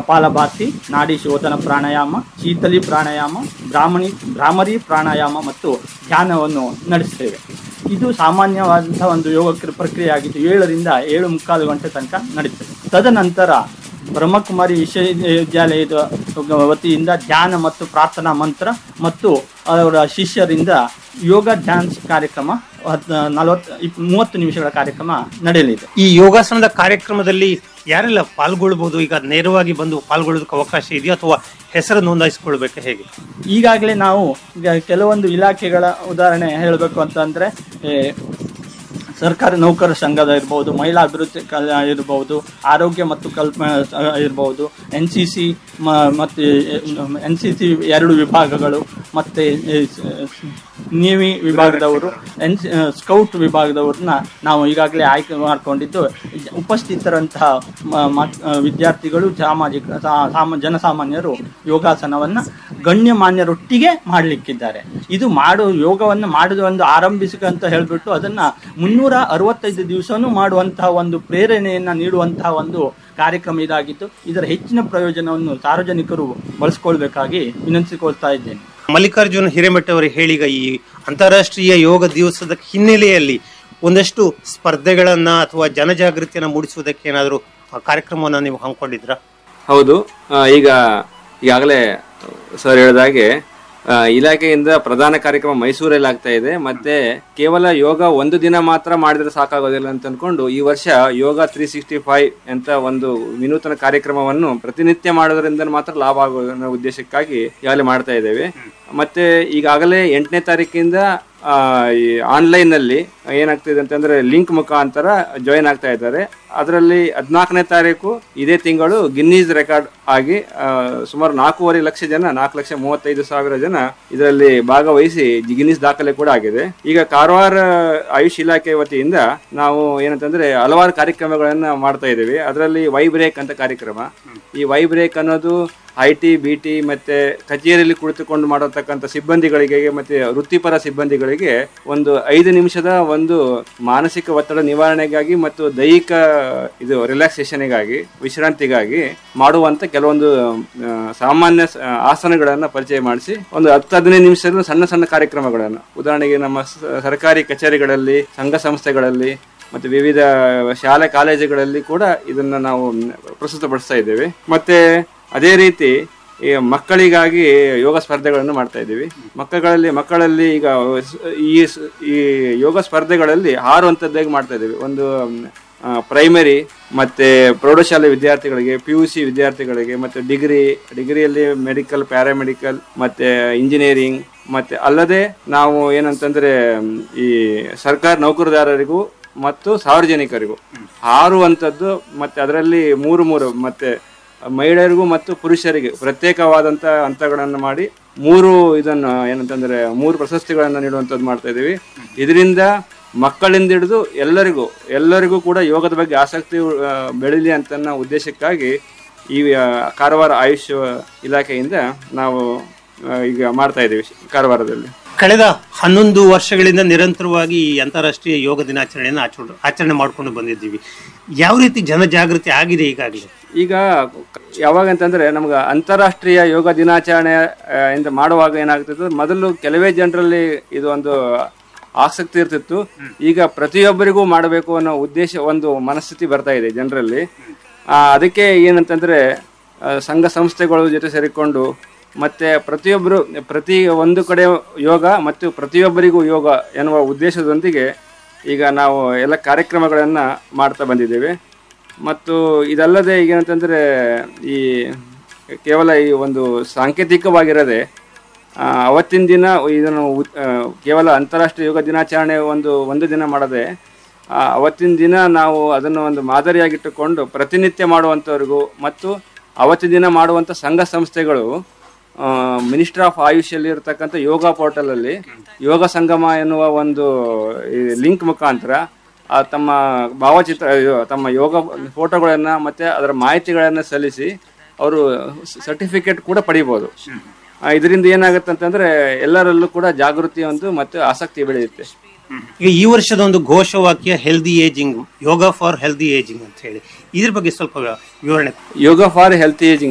ಕಪಾಲಭಾತಿ ನಾಡಿ ಶೋಧನ ಪ್ರಾಣಾಯಾಮ ಶೀತಲಿ ಪ್ರಾಣಾಯಾಮ ಬ್ರಾಹ್ಮಣಿ ಭ್ರಾಮರಿ ಪ್ರಾಣಾಯಾಮ ಮತ್ತು ಧ್ಯಾನವನ್ನು ನಡೆಸ್ತೇವೆ ಇದು ಸಾಮಾನ್ಯವಾದಂತಹ ಒಂದು ಯೋಗ ಕ್ರ- ಪ್ರಕ್ರಿಯೆ ಆಗಿದ್ದು ಏಳರಿಂದ ಏಳು ಮುಕ್ಕಾಲು ಗಂಟೆ ತನಕ ನಡೀತದೆ ತದನಂತರ ಬ್ರಹ್ಮಕುಮಾರಿ ವಿಶ್ವವಿದ್ಯಾಲಯದ ವತಿಯಿಂದ ಧ್ಯಾನ ಮತ್ತು ಪ್ರಾರ್ಥನಾ ಮಂತ್ರ ಮತ್ತು ಅವರ ಶಿಷ್ಯರಿಂದ ಯೋಗ ಡ್ಯಾನ್ಸ್ ಕಾರ್ಯಕ್ರಮ ನಲವತ್ತು ಇಪ್ ಮೂವತ್ತು ನಿಮಿಷಗಳ ಕಾರ್ಯಕ್ರಮ ನಡೆಯಲಿದೆ ಈ ಯೋಗಾಸನದ ಕಾರ್ಯಕ್ರಮದಲ್ಲಿ ಯಾರೆಲ್ಲ ಪಾಲ್ಗೊಳ್ಬಹುದು ಈಗ ನೇರವಾಗಿ ಬಂದು ಪಾಲ್ಗೊಳ್ಳೋದಕ್ಕೆ ಅವಕಾಶ ಇದೆಯಾ ಅಥವಾ ಹೆಸರು ನೋಂದಾಯಿಸಿಕೊಳ್ಬೇಕಾ ಹೇಗೆ ಈಗಾಗಲೇ ನಾವು ಈಗ ಕೆಲವೊಂದು ಇಲಾಖೆಗಳ ಉದಾಹರಣೆ ಹೇಳಬೇಕು ಅಂತಂದ್ರೆ ಏ, ಸರ್ಕಾರಿ ನೌಕರ ಸಂಘದ ಇರ್ಬೋದು ಮಹಿಳಾ ಅಭಿವೃದ್ಧಿ ಕಲ್ಯಾಣ ಇರ್ಬೋದು ಆರೋಗ್ಯ ಮತ್ತು ಕಲ್ಪ ಇರ್ಬೋದು ಎನ್ ಸಿ ಸಿ ಮತ್ತು ಎನ್ ಸಿ ಸಿ ಎರಡು ವಿಭಾಗಗಳು ಮತ್ತು ನೇವಿ ವಿಭಾಗದವರು ಎನ್ ಸ್ಕೌಟ್ ವಿಭಾಗದವ್ರನ್ನ ನಾವು ಈಗಾಗಲೇ ಆಯ್ಕೆ ಮಾಡಿಕೊಂಡಿದ್ದು ಉಪಸ್ಥಿತರಂತಹ ಮ- ಮಕ್- ವಿದ್ಯಾರ್ಥಿಗಳು ಸಾಮಾಜಿಕ ಸಾ- ಸಾಮ ಜನಸಾಮಾನ್ಯರು ಯೋಗಾಸನವನ್ನು ಗಣ್ಯಮಾನ್ಯರೊಟ್ಟಿಗೆ ಮಾಡಲಿಕ್ಕಿದ್ದಾರೆ ಇದು ಮಾಡು ಯೋಗವನ್ನು ಮಾಡುವ ಒಂದು ಆರಂಭಿಸಿಕ ಅಂತ ಹೇಳಿಬಿಟ್ಟು ಅದನ್ನ ಮುನ್ನೂರ ಅರವತ್ತೈದು ದಿವಸನೂ ಮಾಡುವಂತಹ ಒಂದು ಪ್ರೇರಣೆಯನ್ನ ನೀಡುವಂತಹ ಒಂದು ಕಾರ್ಯಕ್ರಮ ಇದಾಗಿದ್ದು ಇದರ ಹೆಚ್ಚಿನ ಪ್ರಯೋಜನವನ್ನು ಸಾರ್ವಜನಿಕರು ಬಳಸ್ಕೊಳ್ಬೇಕಾಗಿ ವಿನಂತಿಸಿಕೊಳ್ತಾ ಇದ್ದೇನೆ ಮಲ್ಲಿಕಾರ್ಜುನ ಹಿರೇಮಠ ಅವರು ಹೇಳೀಗ ಈ ಅಂತಾರಾಷ್ಟ್ರೀಯ ಯೋಗ ದಿವಸದ ಹಿನ್ನೆಲೆಯಲ್ಲಿ ಒಂದಷ್ಟು ಸ್ಪರ್ಧೆಗಳನ್ನ ಅಥವಾ ಜನಜಾಗೃತಿಯನ್ನ ಮೂಡಿಸುವುದಕ್ಕೆ ಏನಾದರೂ ಕಾರ್ಯಕ್ರಮವನ್ನ ನೀವು ಹಮ್ಮಿಕೊಂಡಿದ್ರಾ ಹೌದು ಆ, ಈಗ ಈಗಾಗಲೇ ಸರ್ ಹೇಳಿದಾಗೆ ಆ, ಇಲಾಖೆಯಿಂದ ಪ್ರಧಾನ ಕಾರ್ಯಕ್ರಮ ಮೈಸೂರಲ್ಲಿ ಆಗ್ತಾ ಇದೆ ಮತ್ತೆ ಕೇವಲ ಯೋಗ ಒಂದು ದಿನ ಮಾತ್ರ ಮಾಡಿದ್ರೆ ಸಾಕಾಗೋದಿಲ್ಲ ಅಂತ ಅನ್ಕೊಂಡು ಈ ವರ್ಷ ಯೋಗ ತ್ರೀ ಸಿಕ್ಸ್ಟಿ ಫೈವ್ ಅಂತ ಒಂದು ವಿನೂತನ ಕಾರ್ಯಕ್ರಮವನ್ನು ಪ್ರತಿನಿತ್ಯ ಮಾಡೋದ್ರಿಂದ ಮಾತ್ರ ಲಾಭ ಆಗೋ ಅನ್ನೋ ಉದ್ದೇಶಕ್ಕಾಗಿ ಈಗಾಗಲೇ ಮಾಡ್ತಾ ಇದ್ದೇವೆ ಮತ್ತೆ ಈಗಾಗಲೇ ಎಂಟನೇ ತಾರೀಕಿಂದ ಆ, ಈ ಆನ್ಲೈನ್ ನಲ್ಲಿ ಏನಾಗ್ತಿದೆ ಅಂತಂದ್ರೆ ಲಿಂಕ್ ಮುಖಾಂತರ ಜಾಯಿನ್ ಆಗ್ತಾ ಇದ್ದಾರೆ ಅದರಲ್ಲಿ ಹದಿನಾಲ್ಕನೇ ತಾರೀಕು ಇದೇ ತಿಂಗಳು ಗಿನ್ನೀಸ್ ರೆಕಾರ್ಡ್ ಆಗಿ ಆ, ಸುಮಾರು ನಾಲ್ಕೂವರೆ ಲಕ್ಷ ಜನ ನಾಲ್ಕು ಲಕ್ಷ ಮೂವತ್ತೈದು ಸಾವಿರ ಜನ ಇದರಲ್ಲಿ ಭಾಗವಹಿಸಿ ಗಿನ್ನೀಸ್ ದಾಖಲೆ ಕೂಡ ಆಗಿದೆ ಈಗ ಕಾರವಾರ ಆಯುಷ್ ಇಲಾಖೆ ವತಿಯಿಂದ ನಾವು ಏನಂತಂದ್ರೆ ಹಲವಾರು ಕಾರ್ಯಕ್ರಮಗಳನ್ನ ಮಾಡ್ತಾ ಇದ್ದೀವಿ ಅದರಲ್ಲಿ ವೈ ಬ್ರೇಕ್ ಅಂತ ಕಾರ್ಯಕ್ರಮ ಈ ವೈ ಬ್ರೇಕ್ ಅನ್ನೋದು ಐ ಟಿ ಬಿ ಟಿ ಮತ್ತೆ ಕಚೇರಿಯಲ್ಲಿ ಕುಳಿತುಕೊಂಡು ಮಾಡತಕ್ಕಂಥ ಸಿಬ್ಬಂದಿಗಳಿಗೆ ಮತ್ತೆ ವೃತ್ತಿಪರ ಸಿಬ್ಬಂದಿಗಳಿಗೆ ಒಂದು ಐದು ನಿಮಿಷದ ಒಂದು ಮಾನಸಿಕ ಒತ್ತಡ ನಿವಾರಣೆಗಾಗಿ ಮತ್ತು ದೈಹಿಕ ಇದು ರಿಲ್ಯಾಕ್ಸೇಷನ್ಗಾಗಿ ವಿಶ್ರಾಂತಿಗಾಗಿ ಮಾಡುವಂತ ಕೆಲವೊಂದು ಆ, ಸಾಮಾನ್ಯ ಸ- ಆಸನಗಳನ್ನ ಪರಿಚಯ ಮಾಡಿಸಿ ಒಂದು ಹತ್ತು ಹದಿನೈದು ನಿಮಿಷದ ಸಣ್ಣ ಸಣ್ಣ ಕಾರ್ಯಕ್ರಮಗಳನ್ನು ಉದಾಹರಣೆಗೆ ನಮ್ಮ ಸ- ಸರ್ಕಾರಿ ಕಚೇರಿಗಳಲ್ಲಿ ಸಂಘ ಸಂಸ್ಥೆಗಳಲ್ಲಿ ಮತ್ತು ವಿವಿಧ ಶಾಲೆ ಕಾಲೇಜುಗಳಲ್ಲಿ ಕೂಡ ಇದನ್ನ ನಾವು ಪ್ರಸ್ತುತಪಡಿಸ್ತಾ ಇದ್ದೇವೆ ಮತ್ತೆ ಅದೇ ರೀತಿ ಈ ಮಕ್ಕಳಿಗಾಗಿ ಯೋಗ ಸ್ಪರ್ಧೆಗಳನ್ನು ಮಾಡ್ತಾ ಇದ್ದೀವಿ ಮಕ್ಕಳಲ್ಲಿ ಮಕ್ಕಳಲ್ಲಿ ಈಗ ಸ್- ಈ ಸ್- ಈ ಯೋಗ ಸ್ಪರ್ಧೆಗಳಲ್ಲಿ ಆರು ಹಂತದ್ದಾಗಿ ಮಾಡ್ತಾ ಇದ್ದೀವಿ ಒಂದು ಪ್ರೈಮರಿ ಮತ್ತೆ ಪ್ರೌಢಶಾಲೆ ವಿದ್ಯಾರ್ಥಿಗಳಿಗೆ ಪಿ ಯು ಸಿ ವಿದ್ಯಾರ್ಥಿಗಳಿಗೆ ಮತ್ತೆ ಡಿಗ್ರಿ ಡಿಗ್ರಿಯಲ್ಲಿ ಮೆಡಿಕಲ್ ಪ್ಯಾರಾಮೆಡಿಕಲ್ ಮತ್ತೆ ಇಂಜಿನಿಯರಿಂಗ್ ಮತ್ತೆ ಅಲ್ಲದೆ ನಾವು ಏನಂತಂದ್ರೆ ಮ್, ಈ ಸರ್ಕಾರ ನೌಕರದಾರರಿಗೂ ಮತ್ತು ಸಾರ್ವಜನಿಕರಿಗೂ ಆರು ಹಂತದ್ದು ಮತ್ತೆ ಅದರಲ್ಲಿ ಮೂರು ಮೂರು ಮತ್ತೆ ಮಹಿಳೆಯರಿಗೂ ಮತ್ತು ಪುರುಷರಿಗೆ ಪ್ರತ್ಯೇಕವಾದಂತ ಹಂತಗಳನ್ನು ಮಾಡಿ ಮೂರು ಇದನ್ನು ಏನಂತಂದ್ರೆ ಮೂರು ಪ್ರಶಸ್ತಿಗಳನ್ನು ನೀಡುವಂಥದ್ದು ಮಾಡ್ತಾ ಇದ್ದೀವಿ ಇದರಿಂದ ಮಕ್ಕಳಿಂದ ಹಿಡಿದು ಎಲ್ಲರಿಗೂ ಎಲ್ಲರಿಗೂ ಕೂಡ ಯೋಗದ ಬಗ್ಗೆ ಆಸಕ್ತಿ ಆ, ಬೆಳೀಲಿ ಅಂತ ಅನ್ನೋ ಉದ್ದೇಶಕ್ಕಾಗಿ ಈ ಆ, ಕಾರವಾರ ಆಯುಷ್ ಇಲಾಖೆಯಿಂದ ನಾವು ಆ, ಈಗ ಮಾಡ್ತಾ ಇದ್ದೀವಿ ಕಾರವಾರದಲ್ಲಿ ಕಳೆದ ಹನ್ನೊಂದು ವರ್ಷಗಳಿಂದ ನಿರಂತರವಾಗಿ ಈ ಅಂತಾರಾಷ್ಟ್ರೀಯ ಯೋಗ ದಿನಾಚರಣೆಯನ್ನು ಆಚರಣೆ ಆಚರಣೆ ಮಾಡ್ಕೊಂಡು ಬಂದಿದ್ದೀವಿ ಯಾವ ರೀತಿ ಜನಜಾಗೃತಿ ಆಗಿದೆ ಈಗಾಗಲೇ ಈಗ ಯಾವಾಗ ಅಂತಂದ್ರೆ ನಮ್ಗೆ ಅಂತಾರಾಷ್ಟ್ರೀಯ ಯೋಗ ದಿನಾಚರಣೆ ಆ, ಇಂದ ಮಾಡುವಾಗ ಏನಾಗ್ತಿತ್ತು ಮೊದಲು ಕೆಲವೇ ಜನರಲ್ಲಿ ಇದು ಒಂದು ಆಸಕ್ತಿ ಇರ್ತಿತ್ತು ಈಗ ಪ್ರತಿಯೊಬ್ಬರಿಗೂ ಮಾಡಬೇಕು ಅನ್ನೋ ಉದ್ದೇಶ ಒಂದು ಮನಸ್ಥಿತಿ ಬರ್ತಾ ಇದೆ ಜನರಲ್ಲಿ ಆ, ಅದಕ್ಕೆ ಏನಂತಂದ್ರೆ ಆ, ಸಂಘ ಸಂಸ್ಥೆಗಳು ಜೊತೆ ಸೇರಿಕೊಂಡು ಮತ್ತೆ ಪ್ರತಿಯೊಬ್ಬರು ಪ್ರತಿ ಒಂದು ಕಡೆ ಯೋಗ ಮತ್ತು ಪ್ರತಿಯೊಬ್ಬರಿಗೂ ಯೋಗ ಎನ್ನುವ ಉದ್ದೇಶದೊಂದಿಗೆ ಈಗ ನಾವು ಎಲ್ಲ ಕಾರ್ಯಕ್ರಮಗಳನ್ನ ಮಾಡ್ತಾ ಬಂದಿದ್ದೇವೆ ಮತ್ತು ಇದಲ್ಲದೆ ಈಗ ಏನಂತಂದ್ರೆ ಈ ಕೇವಲ ಈ ಒಂದು ಸಾಂಕೇತಿಕವಾಗಿರದೆ ಆ, ಅವತ್ತಿನ ದಿನ ಇದನ್ನು ಉ- ಆ, ಕೇವಲ ಅಂತಾರಾಷ್ಟ್ರೀಯ ಯೋಗ ದಿನಾಚರಣೆ ಒಂದು ಒಂದು ದಿನ ಮಾಡದೆ ಆ, ಅವತ್ತಿನ ದಿನ ನಾವು ಅದನ್ನು ಒಂದು ಮಾದರಿಯಾಗಿಟ್ಟುಕೊಂಡು ಪ್ರತಿನಿತ್ಯ ಮಾಡುವಂಥವ್ರಿಗೂ ಮತ್ತು ಅವತ್ತಿನ ದಿನ ಮಾಡುವಂಥ ಸಂಘ ಸಂಸ್ಥೆಗಳು ಮಿನಿಸ್ಟರ್ ಆಫ್ ಆಯುಷಲ್ಲಿ ಇರತಕ್ಕಂಥ ಯೋಗ ಪೋರ್ಟಲ್ ಅಲ್ಲಿ ಯೋಗ ಸಂಗಮ ಎನ್ನುವ ಒಂದು ಲಿಂಕ್ ಮುಖಾಂತರ ಆ ತಮ್ಮ ಭಾವಚಿತ್ರ ಇದು, ತಮ್ಮ ಯೋಗ ಫೋಟೋಗಳನ್ನ ಮತ್ತೆ ಅದರ ಮಾಹಿತಿಗಳನ್ನ ಸಲ್ಲಿಸಿ ಅವರು ಸರ್ಟಿಫಿಕೇಟ್ ಕೂಡ ಪಡಿಬೋದು ಆ, ಇದರಿಂದ ಏನಾಗುತ್ತೆ ಅಂತಂದ್ರೆ ಎಲ್ಲರಲ್ಲೂ ಕೂಡ ಜಾಗೃತಿ ಒಂದು ಮತ್ತು ಆಸಕ್ತಿ ಬೆಳೆಯುತ್ತೆ ಈಗ ಈ ವರ್ಷದ ಒಂದು ಘೋಷವಾಕ್ಯ healthy ageing yoga for healthy ageing ಅಂತ ಹೇಳಿ ಇದ್ರ ಬಗ್ಗೆ ಸ್ವಲ್ಪ ವಿವರಣೆ ಯೋಗ ಫಾರ್ ಹೆಲ್ತ್ ಏಜಿಂಗ್